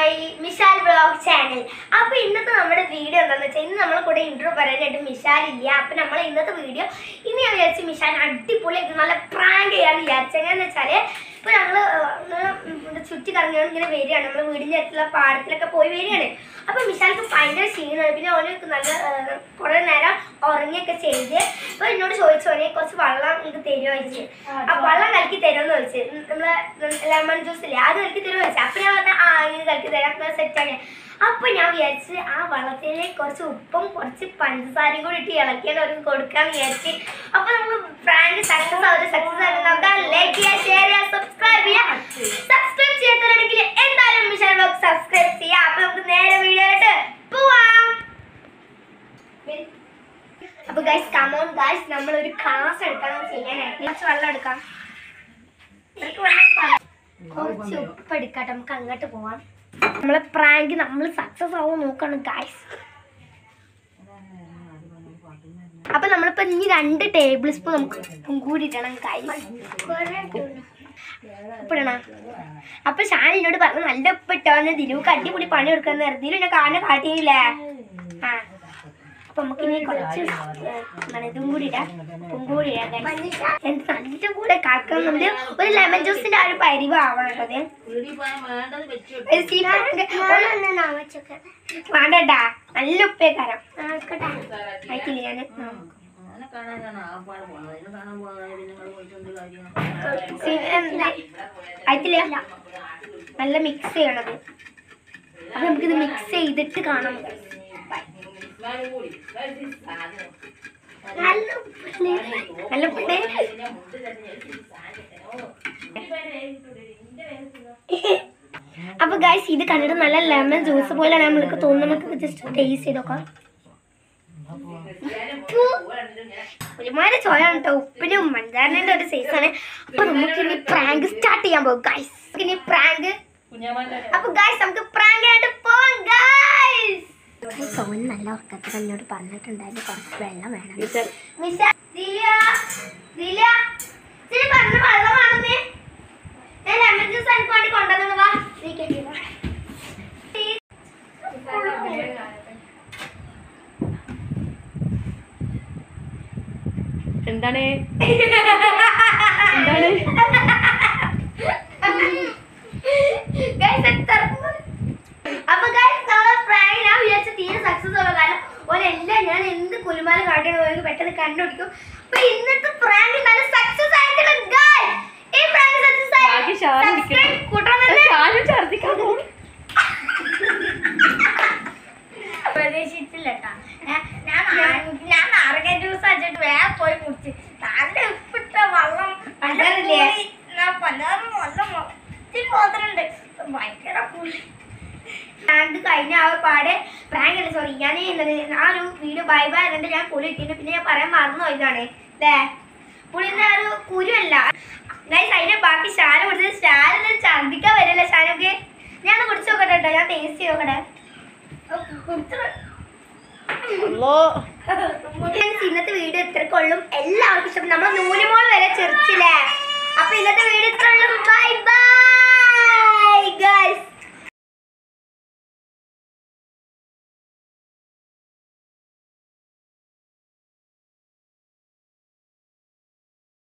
My Mishal blog channel അപ്പൊ ഇന്നത്തെ നമ്മുടെ വീഡിയോ എന്താണെന്ന് വെച്ചാൽ ഇന്ന് നമ്മളെ കൂടെ ഇന്റർവ്യൂ പറയാനായിട്ട് മിഷാൽ ഇല്ല അപ്പൊ നമ്മൾ ഇന്നത്തെ വീഡിയോ ഇന്ന് ഞാൻ വിചാരിച്ചു മിഷാൽ അടിപൊളിയായിട്ട് നല്ല പ്രാങ്ക് ചെയ്യാന്ന് വിചാരിച്ചു എങ്ങനെയാന്ന് വെച്ചാല് ഇപ്പൊ ഞങ്ങള് ഏർ, ഇങ്ങനെ ചുറ്റി കറങ്ങിയാണ് ഇങ്ങനെ വരികയാണ് നമ്മൾ വീടിന്റെ അടുത്തുള്ള പാടത്തിലൊക്കെ പോയി വരികയാണ് അപ്പൊ മിഷാൽക്ക് ഭയങ്കര ക്ഷീണമാണ് പിന്നെ ഓന് നല്ല ഏർ, കുറെ നേരം ഉറങ്ങിയൊക്കെ ചെയ്ത് അപ്പൊ എന്നോട് ചോദിച്ചു ഓനെ കുറച്ച് വെള്ളം എനിക്ക് തരുമോ ചോദിച്ചു ആ വെള്ളം കലക്കി തരുമെന്ന് ചോദിച്ചു ഉം, നമ്മളെ ലെമൺ ജ്യൂസ് ഇല്ലേ അത് കലക്കി തരുമോ ചോദിച്ചു അപ്പൊ ഞാൻ പറഞ്ഞ ആ ഇങ്ങനെ കലക്കി തരാം സെറ്റാണ് അപ്പൊ ഞാൻ വിചാരിച്ച് ആ വെള്ളത്തിലേക്ക് കുറച്ച് ഉപ്പും കുറച്ച് പഞ്ചസാരയും കൂടി ഇട്ട് ഇളക്കിയാണ് അവർക്ക് കൊടുക്കാന്ന് വിചാരിച്ച് അപ്പൊ നമുക്ക് പ്രാങ്ക് സക്സസ് ആവും സക്സസ് ആവും നമുക്ക് ലൈക്ക് ചെയ്യുക ഷെയർ ചെയ്യുക സബ്സ്ക്രൈബ് ചെയ്യുക സബ്സ്ക്രൈബ് ചെയ്യാത്തവരുണ്ടെങ്കിൽ എന്തായാലും മിഷൻ ബോക്സ് സബ്സ്ക്രൈബ് ചെയ്യുക അപ്പൊ നമുക്ക് നേരെ വീഡിയോയിലോട്ട് പോവാം അപ്പൊ ഗൈസ് കമോൺ ഗൈസ് നമ്മൾ ഒരു ക്ലാസ് എടുക്കണം ചെയ്യാനായിട്ട് കുറച്ച് വെള്ളം എടുക്കാം നിനക്ക് വെള്ളം വേണോ? കുറച്ച് ഉപ്പ് എടുക്കട്ടെ നമുക്ക് അങ്ങോട്ട് പോവാം നമ്മളെ പ്രാങ്ക് നമ്മൾ സക്സസ് ആവും നോക്കണം ഗൈസ് അപ്പൊ നമ്മളിപ്പോ ഇനി രണ്ട് ടേബിൾ സ്പൂൺ നമുക്ക് ഉപ്പും കൂടി ഇടണം ഗൈസ് ഉപ്പിടണ അപ്പൊ ഷാൻ എന്നോട് പറഞ്ഞു നല്ല ഉപ്പിട്ടോ ദിലുക്ക് അടിപൊളി പണി കൊടുക്കുന്ന ദിലു എന്നെ കാണാൻ കാട്ടിയില്ലേ ആ അപ്പൊ നമുക്ക് ഇനി കുറച്ച് എന്താണ് ഇതും കൂടി ഇടാം ഉപ്പും കൂടി ഇടാം guys. എന്നിട്ട് നല്ല കൂടെ കാക്കണം നമ്മള് ഒരു ലെമൺ ജ്യൂസിന്റെ ആ ഒരു പരിവ് ആവണം കേട്ടോ അത്. ഒരു സീപ്പാണെങ്കിൽ വേണ്ടട്ടാ നല്ല ഉപ്പേ കരം ആയിട്ടില്ല ഞാൻ ആയിട്ടില്ല നല്ല മിക്സ് ചെയ്യണത് അപ്പൊ നമുക്കിത് മിക്സ് ചെയ്തിട്ട് കാണാം നല്ല ഉപ്പുണ്ട്. നല്ല ഉപ്പുണ്ട്. അപ്പൊ ഗൈസ് ഇത് കണ്ടിട്ട് നല്ല ലെമൺ ജ്യൂസ് പോലെയാണ് നമ്മൾക്ക് തോന്നുന്നത് നമുക്ക് ജസ്റ്റ് ടേസ്റ്റ് ചെയ്ത് നോക്കാം ഒരുമാതിരി ചോയാണ് കേട്ടോ ഉപ്പിനും മഞ്ചാരൻ്റെ ഒരു സൈസാണ് അപ്പൊ നമുക്ക് ഇനി പ്രാങ്ക് സ്റ്റാർട്ട് ചെയ്യാൻ പോകും ഗൈസ് ഇനി പ്രാങ്ക് അപ്പൊ ഗൈസ് നമുക്ക് പ്രാങ്ക് ആയിട്ട് പോവാം ഗൈസ് സോൻ നല്ല ഉറക്കത്തിൽ എന്നോട് പറഞ്ഞിട്ടുണ്ടായിരുന്നു കുറച്ച് വെള്ളം വേണം മിസ്സ ദില്യ ദില്യ ഇച്ചിരി പറഞ്ഞ വെള്ളമാണെന്നേ ഞാൻ ലെമൺ ജ്യൂസ് എനിക്ക് വേണ്ടി കൊണ്ടുവന്നു വാ നീ കെട്ടിയോ എന്താണ് എന്താണ് Guys, എത്ര അപ്പൊ ഗൈസ് നമ്മളെ പ്രാങ്ക് ഞാൻ വിചാരിച്ച തീരെ സക്സസ് ആവുക കാരണം ഓനെല്ലാം ഞാൻ എന്ത് കുലുമാല കാട്ടിയാണ് ഓർക്ക് പെട്ടെന്ന് കണ്ടുപിടിക്കും അപ്പൊ ഇന്നത്തെ പ്രാങ്ക് നല്ല സക്സസ് ആയിട്ടുണ്ട് guys. ഈ പ്രാങ്ക് സക്സസ് ആയി ബാക്കി ഷാൻ ഇരിക്കുന്നു. Subscribe കൂട്ടണം തന്നെ. ഞാനും ഛർദിക്കാൻ പോകും പ്രതീക്ഷിച്ചില്ല ട്ടാ. ഞാൻ- ഞാൻ നാ- ഞാൻ നാരങ്ങ ജ്യൂസ് അടിച്ചിട്ട് വേറെ പോയി കുടിച്ച് നല്ല ഉപ്പിട്ട വെള്ളം പഞ്ചാറില്ലേ പഞ്ചാറ് നല്ല ഇത്തിരി മാത്രമുണ്ട് ഭയങ്കര പുളി പ്രാങ്ക് കഴിഞ്ഞ ആ ഒരു പാടെ പ്രാങ്ക് അല്ല സോറി ഞാൻ എന്നത് ആ ഒരു വീഡിയോ ബൈ ബൈ എന്നിട്ട് ഞാൻ പുളി ഇട്ടിട്ട് പിന്നെ ഞാൻ പറയാൻ മറന്നു പോയതാണ് അല്ലേ പുളിന്റെ ആ ഒരു കുരുവല്ല ഗൈസ് അതിന്റെ ബാക്കി ശാല കുടിച്ചത് ശാല ഛർദിക്കാൻ വരില്ല ശാലൊക്കെ ഞാൻ കുടിച്ചു നോക്കട്ടെ കേട്ടോ ഞാൻ ടേസ്റ്റ് ചെയ്ത് നോക്കട്ടെ Friends, ഇന്നത്തെ വീഡിയോ ഇത്രക്കൊള്ളും എല്ലാവർക്കും ഇഷ്ടപ്പെട്ടു നമ്മളെ നൂലുമോൾ വരെ ചെറിച്ചില്ലേ അപ്പൊ ഇന്നത്തെ വീഡിയോ ഇത്ര ബൈ ബൈ ഗൈസ്